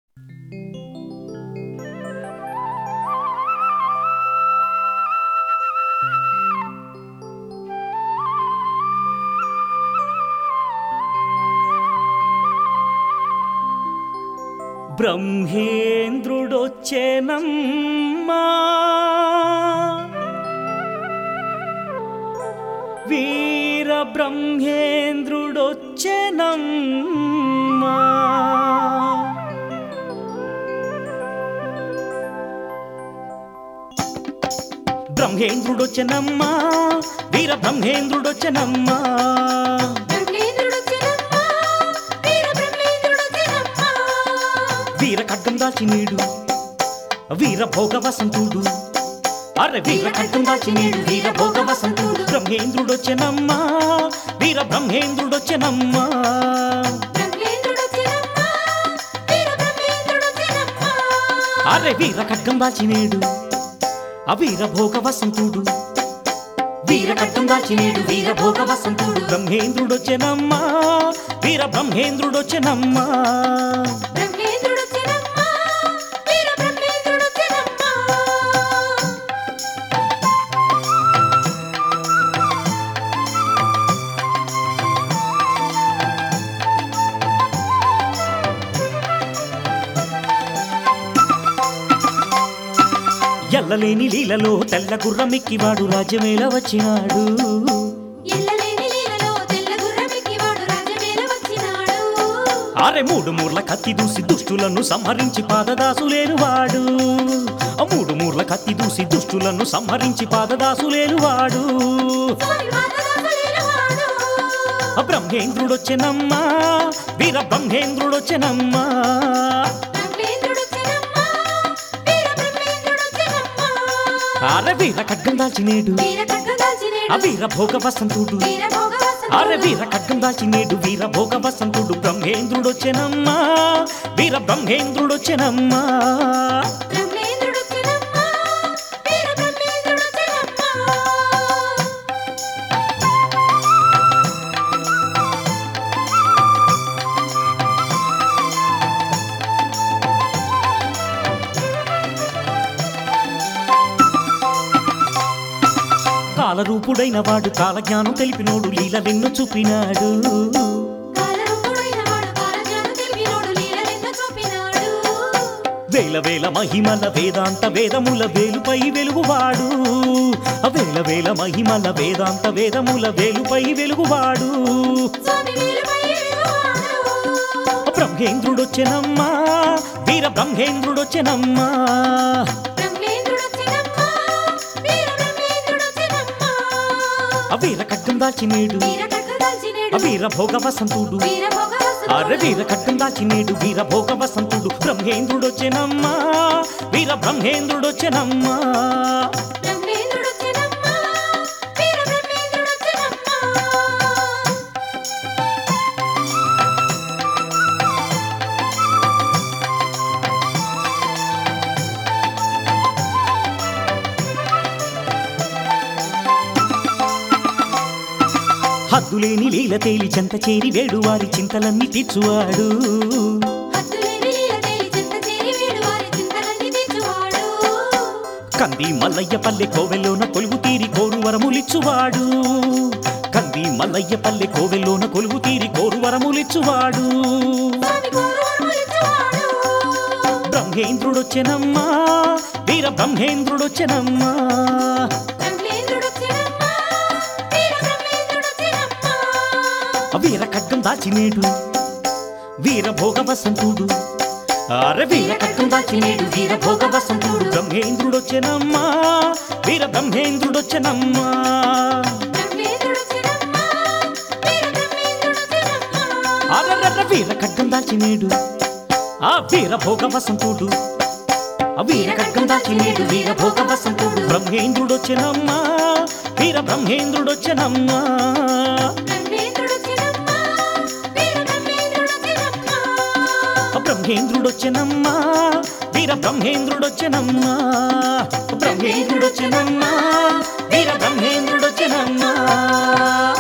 బ్రహ్మేంద్రుడొచ్చేనమ్మా వీర బ్రహ్మేంద్రుడొచ్చెనమ్మా బ్రహ్మేంద్రుడొచ్చెనమ్మా వీర బ్రహ్మేంద్రుడొచ్చెనమ్మా బ్రహ్మేంద్రుడొచ్చెనమ్మా, వీర బ్రహ్మేంద్రుడొచ్చెనమ్మా. వీర ఖడ్గం దాచినీడు వీర భోగ వసంతుడు అరే వీర ఖడ్గం దాచినీడు వీర భోగ వసంతుడు బ్రహ్మేంద్రుడొచ్చెనమ్మా వీర బ్రహ్మేంద్రుడొచ్చెనమ్మా బ్రహ్మేంద్రుడొచ్చెనమ్మా, వీర బ్రహ్మేంద్రుడొచ్చెనమ్మా. అరే వీర ఖడ్గం దాచినీడు అవీర భోగ వసంతుడు వీర ఖడ్గం దాచినీడు వీర భోగ వసంతుడు బ్రహ్మేంద్రుడొచ్చెనమ్మా వీర బ్రహ్మేంద్రుడొచ్చెనమ్మా బ్రహ్మేంద్రుడొచ్చెనమ్మా, వీర బ్రహ్మేంద్రుడొచ్చెనమ్మా. ఎల్లలేని లీలలో తెల్ల గుర్రమిక్కివాడు రాజ్యమేల వచ్చినాడు ఎల్లలేని లీలలో తెల్ల గుర్రమెక్కివాడు రాజమేల వచ్చినాడు. ఆరె మూడు మూర్ల కత్తి దూసి దుష్టులను సంహరించి పాదదాసులేనువాడు ఆ మూడు మూర్ల కత్తి దూసి దుష్టులను సంహరించి పాదదాసులేనువాడు స్వామి మాతదాసులేనివాడు. ఆ బ్రహ్మేంద్రుడొచ్చెనమ్మా వీర బ్రహ్మేంద్రుడొచ్చెనమ్మా బ్రహ్మేంద్రుడొచ్చెనమ్మా, వీర బ్రహ్మేంద్రుడొచ్చెనమ్మా. ఆరె వీర ఖడ్గం దాల్చినేడు వీర ఖడ్గం దాల్చినేడు, ఆ వీర భోగ వసంతుడు వీర భోగవసంతుడు. అరే వీర ఖడ్గం దాచినేడు వీర భోగ వసంతుడు బ్రహ్మేంద్రుడొచ్చెనమ్మా వీర బ్రహ్మేంద్రుడొచ్చెనమ్మా బ్రహ్మేంద్రుడొచ్చెనమ్మా, వీర బ్రహ్మేంద్రుడొచ్చెనమ్మా. కాలరూపుడైన వాడు కాలజ్ఞానం తెలిపినోడు లీలలెన్ను చూపినాడు కాలరూపుడైన వాడు కాలజ్ఞానం తెలిపినోడు లీలలెన్నో చూపినాడు. వేల వేల మహిమల వేదాంత వేదముల వేలుపై వెలుగువాడు ఆ వేల వేల మహిమల వేదాంత వేదముల వేలుపై వెలుగువాడు స్వామి వేలుపై వెలుగువాడు. బ్రహ్మేంద్రుడొచ్చెనమ్మా వీర బ్రహ్మేంద్రుడొచ్చెనమ్మా బ్రహ్మేంద్రుడొచ్చెనమ్మా, వీర బ్రహ్మేంద్రుడొచ్చెనమ్మా. ఆ వీర ఖడ్గం దాచినేడు వీర ఖడ్గం దాల్చినేడు, ఆ వీర భోగ వసంతుడు వీర భోగవసంతుడు. అరే వీర ఖడ్గం దాచినేడు వీర భోగ వసంతుడు బ్రహ్మేంద్రుడొచ్చెనమ్మా వీర బ్రహ్మేంద్రుడొచ్చెనమ్మా బ్రహ్మేంద్రుడొచ్చెనమ్మా, వీర బ్రహ్మేంద్రుడొచ్చెనమ్మా. హద్దులేని లీల తేలి చెంత చేరి వేడు వారి చింతలన్నీ తీర్చువాడు హద్దులేని లీల తేలి చింత చేరి వీడు వారి చింతలన్నీ తీర్చువాడు. కంది మల్లయ్య పల్లె కోవెల్లోన కొలువు తీరి కోరు వరములిచ్చువాడు కంది మల్లయ్య పల్లె కోవెల్లోన కొలువు తీరి కోరు వరములిచ్చువాడు స్వామి కోరువరములిచ్చువాడు. బ్రహ్మేంద్రుడొచ్చెనమ్మా వీర బ్రహ్మేంద్రుడొచ్చెనమ్మా బ్రహ్మేంద్రుడొచ్చెనమ్మా, వీర బ్రహ్మేంద్రుడొచ్చెనమ్మా. వీర ఖడ్గం దాచినేడు వీర భోగ వసంతుడు అరే వీర ఖడ్గం దాచినేడు వీర భోగ వసంతుడు బ్రహ్మేంద్రుడొచ్చెనమ్మా వీర బ్రహ్మేంద్రుడొచ్చెనమ్మా బ్రహ్మేంద్రుడొచ్చెనమ్మా, వీర బ్రహ్మేంద్రుడొచ్చెనమ్మా. అరరర వీర ఖడ్గం దాచినేడు ఆ వీర భోగ వసంతుడు ఆ వీర ఖడ్గం దాచినేడు వీర భోగ వసంతుడు బ్రహ్మేంద్రుడొచ్చెనమ్మా వీర బ్రహ్మేంద్రుడొచ్చెనమ్మా బ్రహ్మేంద్రుడొచ్చెనమ్మా, వీర బ్రహ్మేంద్రుడొచ్చెనమ్మా. ఆ బ్రహ్మేంద్రుడొచ్చెనమ్మా వీర బ్రహ్మేంద్రుడొచ్చెనమ్మా బ్రహ్మేంద్రుడొచ్చెనమ్మా వీర బ్రహ్మేంద్రుడొచ్చెనమ్మా